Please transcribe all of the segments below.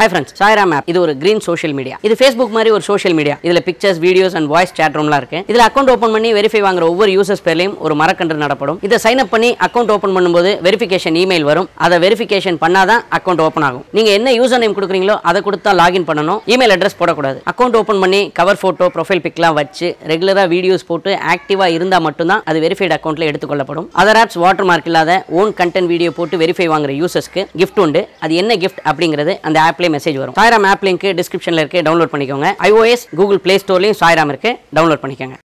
Hi friends Sairam app இது ஒரு green social media இது ஃபேஸ்புக் மாதிரி ஒரு சோஷியல் மீடியா இதுல pictures videos and voice chat roomலாம் இருக்கு இதுல அக்கௌண்ட் ஓப்பன் பண்ணி வெரிஃபை வாங்குற ஒவ்வொரு யூசர்ஸ் பேர்லையும் ஒரு மரக்கன்று நடப்படும் இதை சைன் அப் பண்ணி அக்கௌண்ட் ஓப்பன் பண்ணும்போது வெரிஃபிகேஷன் இமெயில் வரும் அதை வெரிஃபிகேஷன் பண்ணாதான் அக்கௌண்ட் ஓப்பன் ஆகும் நீங்க என்ன யூசர் நேம் கொடுக்குறீங்களோ அதை கொடுத்தா லாகின் பண்ணணும் இமெயில் அட்ரஸ் போடக்கூடாது அக்கௌண்ட் ஓப்பன் பண்ணி கவர் போட்டோ ப்ரொஃபைல் பிக்லாம் வச்சு ரெகுலரா வீடியோஸ் போட்டு ஆக்டிவா இருந்தா மட்டும்தான் அது வெரிஃபைட் அக்கௌண்ட்ல எடுத்துக்கொள்ளப்படும் அதர் ஆப்ஸ் வாட்டர் மார்க் இல்லாத ஓன் கண்டென்ட் வீடியோ போட்டு வெரிஃபை வாங்குற யூசர்ஸ்க்கு gift உண்டு அது என்ன gift அப்படிங்கிறது அந்த ஆப்லேயே மெசேஜ் வரும் சாய்ராம் ஆப் லிங்க் டிஸ்கிரிப்ஷனில் இருக்கு டவுன்லோட் பண்ணிக்கோங்க iOS கூகுள் ப்ளே ஸ்டோர்லையும் சாய்ராம் இருக்கு டவுன்லோட் பண்ணிக்கோங்க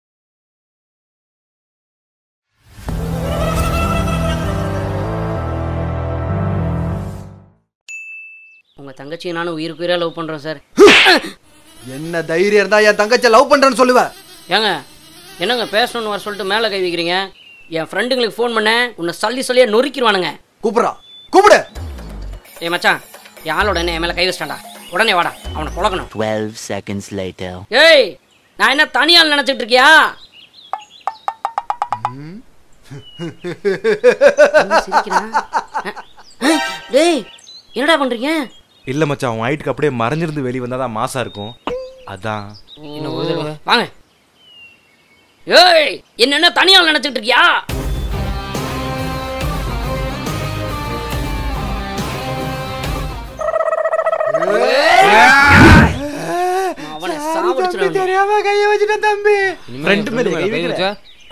உங்க தங்கச்சி நானும் உயிருக்கு உயிரா லவ் பண்றோம் சார் என்ன தைரியம் இருந்தா என் தங்கச்சியை லவ் பண்றேன்னு சொல்லுவ ஏங்க என்னங்க பேசணும்னு வர சொல்லிட்டு மேலே கை வைக்கிறீங்க என் ஃப்ரெண்டுங்களுக்கு ஃபோன் பண்ணேன் உன்னை சல்லி சொல்லியே நொறுக்கிடுவானுங்க கூப்பிடுறா கூப்பிடு ஏ மச்சான் என் ஆளோட என்ன என் மேலே கை வச்சிட்டான்டா உடனே வாடா அவனை புழக்கணும் 12 seconds later. ஏய் நான் என்ன தனியால் நினைச்சிட்டு இருக்கியா என்ன சிரிக்கிறான்? அஹ், அஹ், டேய் என்னடா பண்றீங்க இல்ல மச்சான் உன் ஹைட்டுக்கு அப்படியே மறைஞ்சிருந்து வெளியே வந்தா தான் மாசா இருக்கும் அதான் வாங்க ஏய் என்ன என்ன தனியால் நினைச்சிட்டு இருக்கியா அவனை சாவடிச்சிருவாங்க தெரியாம கைய வச்சுட்டேன் தம்பி ஃப்ரெண்ட் மேல கை வைக்கிற.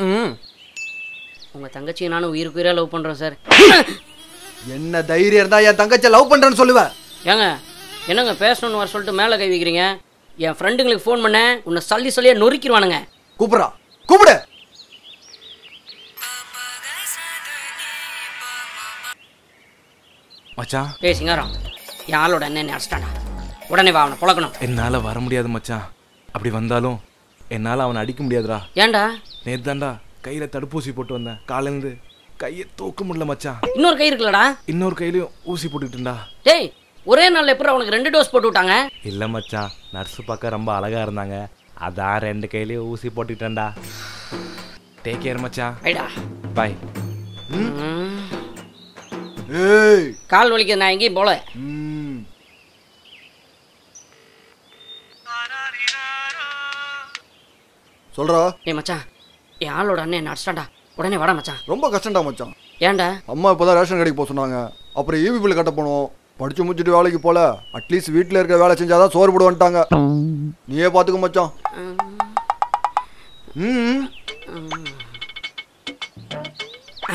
உங்க தங்கச்சி நானும் உயிருக்கு உயிரா லவ் பண்றோம் சார் என்ன தைரியம் இருந்தா என் தங்கச்சியை லவ் பண்றேன்னு சொல்லுவ ஏங்க என்னங்க பேசணும்னு வர சொல்லிட்டு மேலே கை வைக்கிறீங்க என் ஃப்ரெண்டுங்களுக்கு ஃபோன் பண்ணேன் உன்னை சல்லி சொல்லியே நொறுக்கிடுவானுங்க கூப்பிடுறா கூப்பிடு மச்சான் ஏய் சிங்காரம் என் ஆளோட என்ன அடிச்சிட்டானா உடனே வா அவனை புழக்கணும் என்னால வர முடியாது மச்சான் அப்படி வந்தாலும் என்னால அவனை அடிக்க முடியாதுடா ஏன்டா நேத்து தான்டா கையில தடுப்பூசி போட்டு வந்தேன் காலையில இருந்து கையை தூக்க முடியல மச்சான் இன்னொரு கை இருக்குல்லடா இன்னொரு கையிலயும் ஊசி போட்டுக்கிட்டுண்டா டேய் ஒரே நாள்ல எப்படி அவனுக்கு ரெண்டு டோஸ் போட்டு விட்டாங்க இல்ல மச்சான் நர்ஸ் பார்க்க ரொம்ப அழகா இருந்தாங்க அதான் ரெண்டு கையிலயும் ஊசி போட்டுக்கிட்டேன்டா டேக் கேர் மச்சான் ஐடா பாய் ஏய் கால் வலிக்குது நான் எங்கேயும் போல ம். சொல்றா ஏய் மச்சான் என் ஆளோட அண்ணன் என்ன அடிச்சிட்டான்டா உடனே வாடா மச்சான் ரொம்ப கஷ்டம்டா மச்சான் ஏன்டா அம்மா இப்போதான் ரேஷன் கடைக்கு போக சொன்னாங்க அப்புறம் ஈபி பில் கட்ட போனோம் படிச்சு முடிச்சுட்டு வேலைக்கு போல அட்லீஸ்ட் வீட்டில் இருக்க வேலை செஞ்சாதான் சோறு போட வந்துட்டாங்க நீயே பார்த்துக்க மச்சான் ம் ஆ.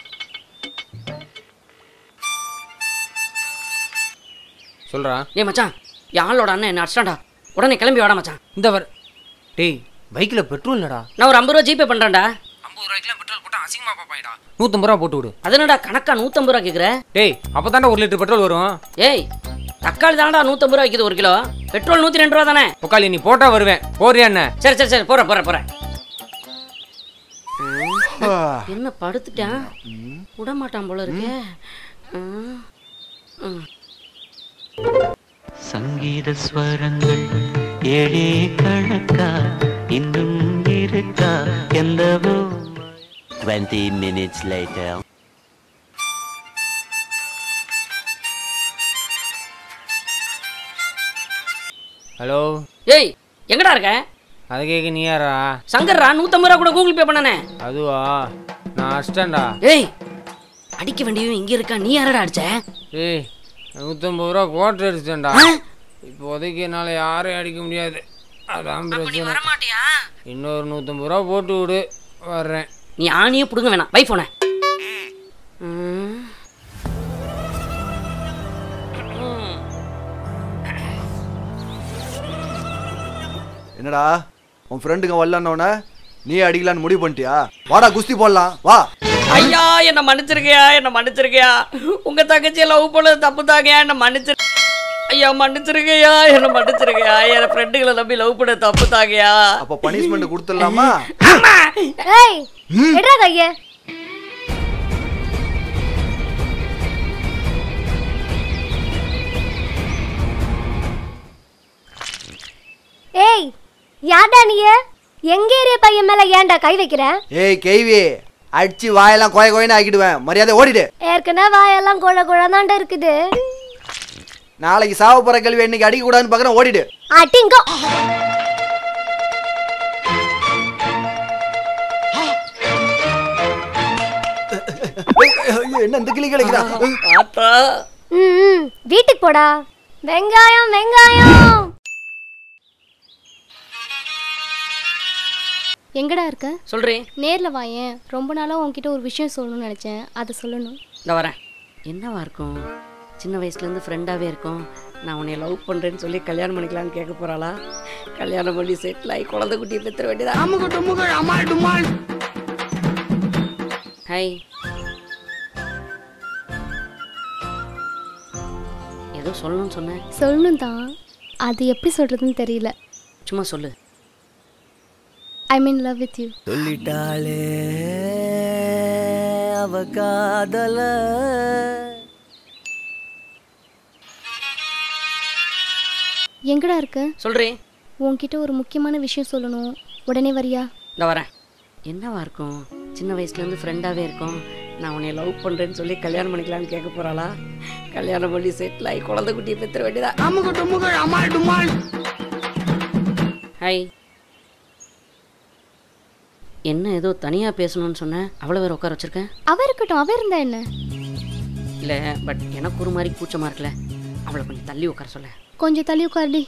சொல்றா ஏய் மச்சான் என் ஆளோட அண்ணன் என்ன அடிச்சிட்டான்டா உடனே கிளம்பி வாடா மச்சான் இந்த வர் டேய் பைக்கில் பெட்ரோல் இல்லடா நான் ஒரு ஐம்பது ரூபா ஜிபே பண்றேன்டா ஐம்பது ரூபாய்க்குலாம் பெட்ரோல் போட்டால் அசிங்கமா பார்ப்பாங்கடா நூற்றம்பது ரூபா போட்டு விடு அது என்னடா கணக்கா நூற்றம்பது ரூபா கேட்குற டேய் அப்போ தாண்டா ஒரு லிட்டர் பெட்ரோல் வரும் ஏய் தக்காளி தானடா நூற்றம்பது ரூபா விற்கிது ஒரு கிலோ பெட்ரோல் நூற்றி ரெண்டு ரூபா தானே உக்காளி நீ போட்டா வருவேன் போறியா என்ன சரி சரி சரி போகிறேன் போகிறேன் போகிறேன் என்ன படுத்துட்டான் விட மாட்டான் போல இருக்கே ம். ம். சங்கீத ஸ்வரங்கள் ஏழே கணக்கா இன்னும் இருக்கா எந்தவோ 20 minutes later. ஹலோ ஏய் எங்கடா இருக்க அதை கேட்க நீ யாரா சங்கர்ரா நூற்றம்பது ரூபா கூட கூகுள் பே பண்ணனே அதுவா நான் அடிச்சிட்டேன்டா ஏய் அடிக்க வேண்டியவன் இங்க இருக்கா நீ யாரடா அடிச்ச ஏய் நூற்றம்பது ரூபா கோட்டை அடிச்சிட்டேன்டா இப்போதைக்கு என்னால் யாரையும் அடிக்க முடியாது அதான் பிரச்சனை வரமாட்டியா இன்னொரு நூற்றம்பது ரூபா போட்டு விடு வர்றேன் நீ ஆணியே புடுங்க வேணாம் வை போன என்னடா உன் ஃப்ரெண்டுங்க வரலன்னொன்னே நீ அடிக்கலான்னு முடிவு பண்ணிட்டியா வாடா குஸ்தி போடலாம் வா ஐயா என்ன மன்னிச்சிருக்கியா என்ன மன்னிச்சிருக்கியா உங்க தங்கச்சியை லவ் பண்ணது தப்பு தாங்கயா என்ன மன்னிச்சிரு ஐயா மன்னிச்சிருக்கையா என்ன மன்னிச்சிருக்கையா என் ஃப்ரெண்டுகளை நம்பி லவ் பண்ண தப்பு தாங்கயா அப்போ பனிஷ்மெண்ட் கொடுத்துடலாமா ஏய் எடுறா கைய ஏய் யார்டா நீ எங்க ஏரியா பையன் மேல ஏன்டா கை வைக்கிற ஏய் கேவி அடிச்சு வாயெல்லாம் கோய கோயன்னு ஆக்கிடுவேன் மரியாதை ஓடிடு ஏற்கனவே வாயெல்லாம் குழ குழந்தாண்ட இருக்குது நாளைக்கு சாவ போற கேள்வி இன்னைக்கு அடிக்க கூடாதுன்னு பாக்குறேன் ஓடிடு அடிங்கோ ஏய், ஐயோ, என்ன இந்த கிளி கிடைக்கிறா ஆத்தா ம் ம், வீட்டுக்கு போடா வெங்காயம் வெங்காயம் எங்கடா இருக்க சொல்றேன் நேர்ல வாயேன் ரொம்ப நாளா உன்கிட்ட ஒரு விஷயம் சொல்லணும்னு நினைச்சேன் அதை சொல்லணும் இந்த வரேன் என்னவா இருக்கும் சின்ன வயசுலேருந்து ஃப்ரெண்டாகவே இருக்கும் நான் உன்னை லவ் பண்ணுறேன்னு சொல்லி கல்யாணம் பண்ணிக்கலான்னு கேட்க போகிறாளா கல்யாணம் பண்ணி செட்டில் ஆகி குழந்தை குட்டியை பெற்ற வேண்டியதா ஹாய் ஏதோ சொல்லணும்னு சொன்னேன் சொல்லணும் தான் அது எப்படி சொல்றதுன்னு தெரியல சும்மா சொல்லு I mean love with you சொல்லிட்டாளே அவ காதல எங்கடா இருக்க சொல்கிறேன் உன்கிட்ட ஒரு முக்கியமான விஷயம் சொல்லணும் உடனே வரியா இந்த வரேன் என்னவா இருக்கும் சின்ன வயசுலேருந்து ஃப்ரெண்டாகவே இருக்கும் நான் உன்னை லவ் பண்ணுறேன்னு சொல்லி கல்யாணம் பண்ணிக்கலான்னு கேட்க போகிறாளா கல்யாணம் பண்ணி செட்டில் ஆகி குழந்தை குட்டியை பெற்ற வேண்டியதா ஹாய் என்ன ஏதோ தனியாக பேசணும்னு சொன்னேன் அவ்வளோ பேர் உட்கார வச்சிருக்கேன் அவ இருக்கட்டும் அவ இருந்தா என்ன இல்லை பட் எனக்கு ஒரு மாதிரி கூச்சமாக இருக்குல்ல அவளை கொஞ்சம் தள்ளி உட்கார சொல்ல கொஞ்சம் தள்ளி உட்காருடி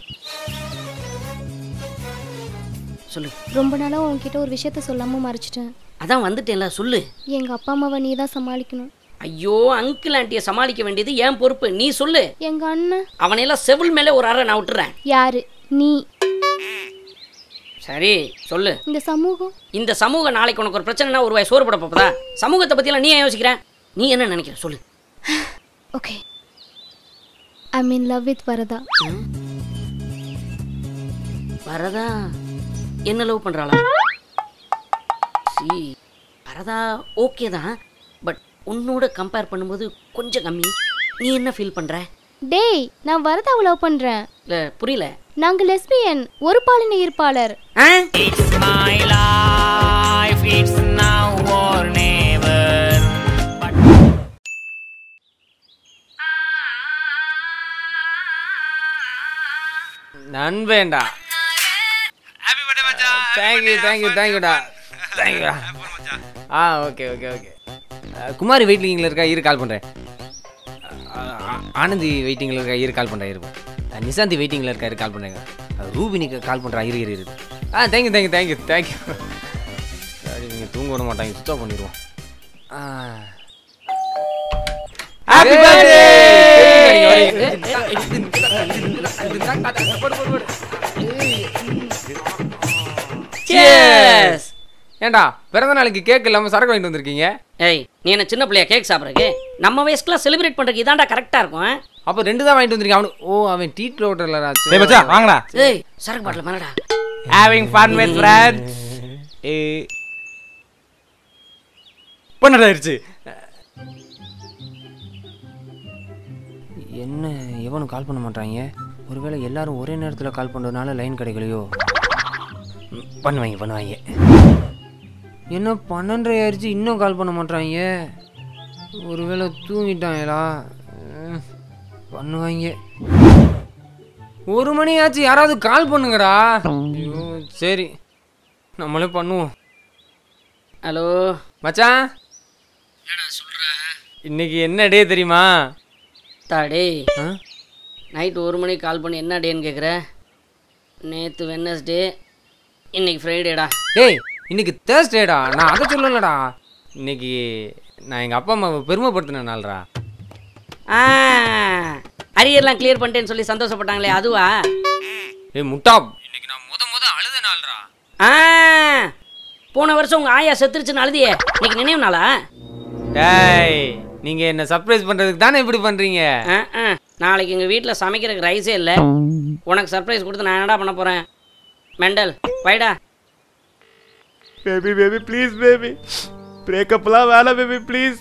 சொல்லு ரொம்ப நாளா உன்கிட்ட ஒரு விஷயத்த சொல்லாம மறைச்சிட்டேன் அதான் வந்துட்டேன்ல சொல்லு எங்க அப்பா அம்மாவை நீ தான் சமாளிக்கணும் ஐயோ அங்கிள் ஆண்டியை சமாளிக்க வேண்டியது ஏன் பொறுப்பு நீ சொல்லு எங்க அண்ணன் அவனையெல்லாம் செவில் மேலே ஒரு அறை நான் விட்டுறேன் யாரு நீ சரி சொல்லு இந்த சமூகம் இந்த சமூகம் நாளைக்கு உனக்கு ஒரு பிரச்சனைனா ஒரு வாய் சோறு போட போதா சமூகத்தை பற்றியெல்லாம் நீ ஏன் நினைக்கிற நீ என்ன நினைக்கிற சொல்லு okay I mean love with வரதா வரதா என்ன லவ் பண்ணுறாளா சி வரதா ஓகே தான் பட் உன்னோட கம்பேர் பண்ணும்போது கொஞ்சம் கம்மி நீ என்ன ஃபீல் பண்ணுற டேய் நான் வரதாவை லவ் பண்றேன் இல்லை புரியல நாங்க லெஸ்பியன் ஒரு பாலின ஈர்ப்பாளர் ஆ நண்பேண்டா தேங்க்யூ தேங்க்யூ தேங்க்யூடா தேங்க்யூடா ஆ ஓகே ஓகே ஓகே குமாரி வெயிட்டிங்கில் இருக்கா இரு கால் பண்ணுறேன் ஆனந்தி வெயிட்டிங்கில் இருக்கா இரு கால் பண்ணுறேன் இருப்பேன் நிசாந்தி வெயிட்டிங்கில் இருக்கா இரு கால் பண்ணுறேங்க ரூபினிக்கு கால் பண்ணுறா இரு இரு இரு ஆ தேங்க்யூ தேங்க்யூ தேங்க்யூ தேங்க்யூ சரி நீங்கள் தூங்க விட மாட்டாங்க சுத்தா பண்ணிடுவோம் ஆ ஹாப்பி Cheers! ஏண்டா பிறந்த நாளைக்கு கேக் இல்லாமல் சரக்கு வாங்கிட்டு வந்திருக்கீங்க ஏய் நீ என்ன சின்ன பிள்ளையா கேக் சாப்பிட்றதுக்கு நம்ம வயசுக்குலாம் செலிப்ரேட் பண்ணுறதுக்கு இதாண்டா கரெக்டாக இருக்கும் ஆ? அப்போ ரெண்டு தான் வாங்கிட்டு வந்திருக்கீங்க அவனு ஓ அவன் டீ ரோட்டரில் டேய் மச்சான் வாங்கடா ஏய் சரக்கு பாட்டில் மேலடா ஹேவிங் ஃபன் வித் ஃப்ரெண்ட்ஸ் ஏ பண்ணடாயிருச்சு என்ன எவனும் கால் பண்ண மாட்டாங்க ஒருவேளை எல்லாரும் ஒரே நேரத்தில் கால் பண்ணுறதுனால லைன் கிடைக்கலையோ ம், பண்ணுவாங்க பண்ணுவாங்க என்ன பன்னெண்டரை ஆயிடுச்சு இன்னும் கால் பண்ண மாட்டாங்க ஒருவேளை தூங்கிட்டாங்களா ம், பண்ணுவாங்க ஒரு மணி ஆச்சு யாராவது கால் பண்ணுங்கடா ஐயோ சரி நம்மளே பண்ணுவோம் ஹலோ மச்சான் இன்னைக்கு என்ன டே தெரியுமா தாடே ஆ நைட்டு ஒரு மணிக்கு கால் பண்ணி என்ன டேன்னு கேட்குற நேற்று வெனஸ்டே இன்னைக்கு ஃப்ரைடேடா டேய் இன்னைக்கு தேர்ஸ்டேடா நான் அதை சொல்லலடா இன்னைக்கு நான் எங்கள் அப்பா அம்மாவை பெருமைப்படுத்தின நாள்டா ஆ அரியர்லாம் கிளியர் பண்ணிட்டேன்னு சொல்லி சந்தோஷப்பட்டாங்களே அதுவா ஏய் முட்டா இன்னைக்கு நான் முத முத அழுத நாள்டா ஆ போன வருஷம் உங்கள் ஆயா செத்துருச்சுன்னு அழுதியே இன்னைக்கு நினைவு நாளா டேய் நீங்கள் என்ன சர்ப்ரைஸ் பண்ணுறதுக்கு தானே இப்படி பண்ணுறீங்க ஆ ஆ நாளைக்கு எங்கள் வீட்டில் சமைக்கிறதுக்கு ரைஸே இல்லை உனக்கு சர்ப்ரைஸ் கொடுத்து நான் என்னடா பண்ண போகிறேன் மெண்டல் வைடா பேபி பேபி ப்ளீஸ் பேபி பிரேக்கப்லாம் வேணாம் பேபி ப்ளீஸ்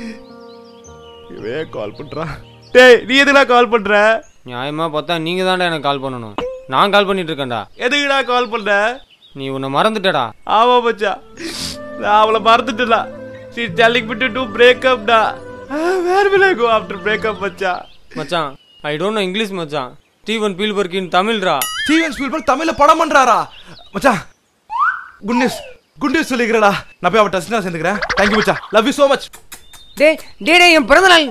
இவன் கால் பண்ணுறான் டேய் நீ எதுக்குடா கால் பண்ணுற நியாயமாக பார்த்தா நீங்கள் தான்டா எனக்கு கால் பண்ணணும் நான் கால் பண்ணிட்டு இருக்கேன்டா எதுக்குடா கால் பண்ண நீ உன்னை மறந்துட்டடா ஆமா மச்சான் நான் அவளை மறந்துட்டா ஷீ டெல்லிங் விட்டு டு பிரேக்கப்டா where will I go after breakup மச்சான் மச்சான் ஐ டோன்ட் நோ இங்கிலீஷ் மச்சான் ஸ்டீவன் பீல்பர்க் இன் தமிழ்ரா ஸ்டீவன் ஸ்பீல்பர்க் தமிழ்ல படம் பண்றாரா மச்சான் குட் நியூஸ் குட் நியூஸ் சொல்லிக்கிறடா நான் போய் அவன் டஸ்ட் சேர்ந்துக்கிறேன் தேங்க்யூ மச்சான் லவ் யூ so மச் டே டே டே என் பிறந்தநாள்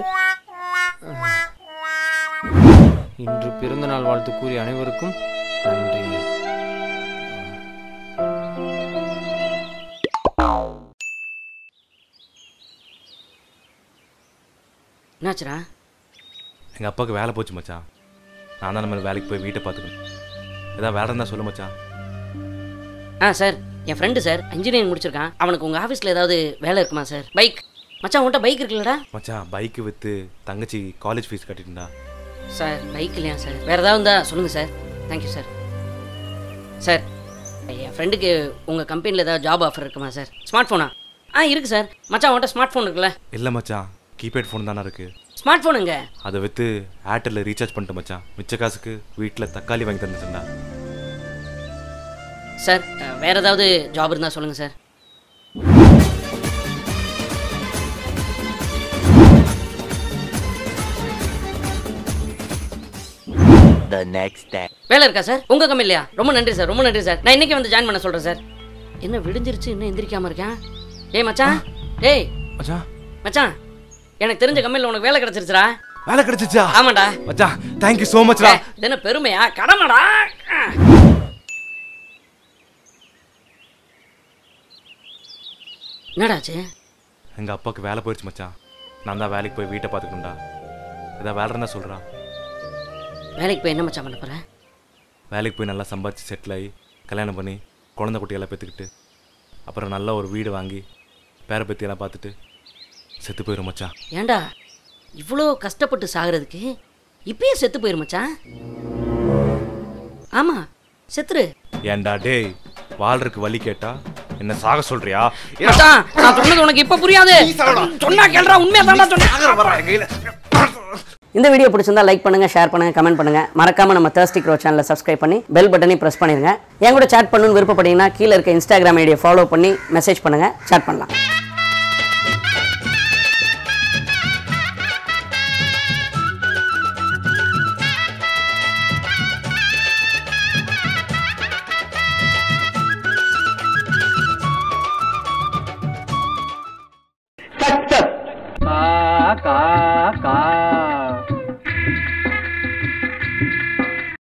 இன்று பிறந்தநாள் வாழ்த்து கூறிய அனைவருக்கும் நன்றி என்னாச்சுடா எங்க அப்பாவுக்கு வேலை போச்சு மச்சான் நான் தான் நம்ம வேலைக்கு போய் வீட்டை பார்த்துக்கணும் ஏதாவது வேலை இருந்தா சொல்லு மச்சான் ஆ சார் என் ஃப்ரெண்டு சார் இன்ஜினியரிங் முடிச்சிருக்கான் அவனுக்கு உங்கள் ஆஃபீஸில் ஏதாவது வேலை இருக்குமா சார் பைக் மச்சான் உன்கிட்ட பைக் இருக்குல்லடா மச்சான் பைக்கு விற்று தங்கச்சி காலேஜ் ஃபீஸ் கட்டிட்டுண்டா சார் பைக் இல்லையா சார் வேறு ஏதாவது இருந்தால் சொல்லுங்கள் சார் தேங்க்யூ சார் சார் என் ஃப்ரெண்டுக்கு உங்கள் கம்பெனியில் ஏதாவது ஜாப் ஆஃபர் இருக்குமா சார் ஸ்மார்ட் ஃபோனா ஆ இருக்குது சார் மச்சான் உன்கிட்ட ஸ்மார்ட் ஃபோன் இருக்குல்ல இல்லை மச்சான் கீபேட் ஃபோன் தானே இருக்கு ஸ்மார்ட் ஃபோனுங்க அதை விற்று ஏர்டெல்லில் ரீசார்ஜ் பண்ணிட்டு மச்சான் மிச்ச காசுக்கு வீட்டில் தக்காளி வாங்கி தந்துச்சுண்டா சார் அஹ், வேற ஏதாவது ஜாப் இருந்தால் சொல்லுங்கள் சார் The next day. வேலை இருக்கா சார் உங்கள் கம்பெனிலையா ரொம்ப நன்றி சார் ரொம்ப நன்றி சார் நான் இன்னைக்கு வந்து ஜாயின் பண்ண சொல்கிறேன் சார் என்ன விடிஞ்சிருச்சு இன்னும் எந்திரிக்காம இருக்கேன் ஏய் மச்சான் ஏய் மச்சான் மச்சான் எனக்கு தெரிஞ்ச கம்பெனியில் உனக்கு வேலை கிடைச்சிருச்சுடா வேலை கிடைச்சிச்சா ஆமாடா மச்சான் தேங்க்யூ ஸோ மச்டா ஏய், இது என்ன பெருமையா கடமைடா என்னடாச்சு எங்கள் அப்பாவுக்கு வேலை போயிடுச்சு மச்சான் நான் தான் வேலைக்கு போய் வீட்டை பார்த்துக்கணும்டா ஏதாவது வேலை இருந்தால் சொல்கிறா வேலைக்கு போய் என்ன மச்சான் பண்ண போற வேலைக்கு போய் நல்லா சம்பாதிச்சு செட்டில் ஆகி கல்யாணம் பண்ணி குழந்தை குட்டியெல்லாம் பெற்றுக்கிட்டு அப்புறம் நல்ல ஒரு வீடு வாங்கி பேர பற்றியெல்லாம் பார்த்துட்டு செத்து போயிடும் மச்சான் ஏன்டா இவ்வளோ கஷ்டப்பட்டு சாகிறதுக்கு இப்பயே செத்து போயிரு மச்சான் ஆமா செத்துரு ஏன்டா டேய் வாழ்றதுக்கு வழி கேட்டா என்ன சாக சொல்றியா மச்சான் நான் சொன்னது உனக்கு இப்ப புரியாது சொன்னா கேள்றா உண்மையா தான்டா சொன்னேன் இந்த வீடியோ பிடிச்சிருந்தா லைக் பண்ணுங்க ஷேர் பண்ணுங்க கமெண்ட் பண்ணுங்க மறக்காம நம்ம தேர்ஸ்டி க்ரோ சேனலை சப்ஸ்கிரைப் பண்ணி பெல் பட்டனையும் பிரஸ் பண்ணிருங்க என் கூட சேட் பண்ணணும்னு விருப்பப்பட்டீங்கன்னா கீழே இருக்க இன்ஸ்டாகிராம் ஐடியை ஃபாலோ பண்ணி மெசேஜ் பண்ணுங்க சேட் பண்ணலாம்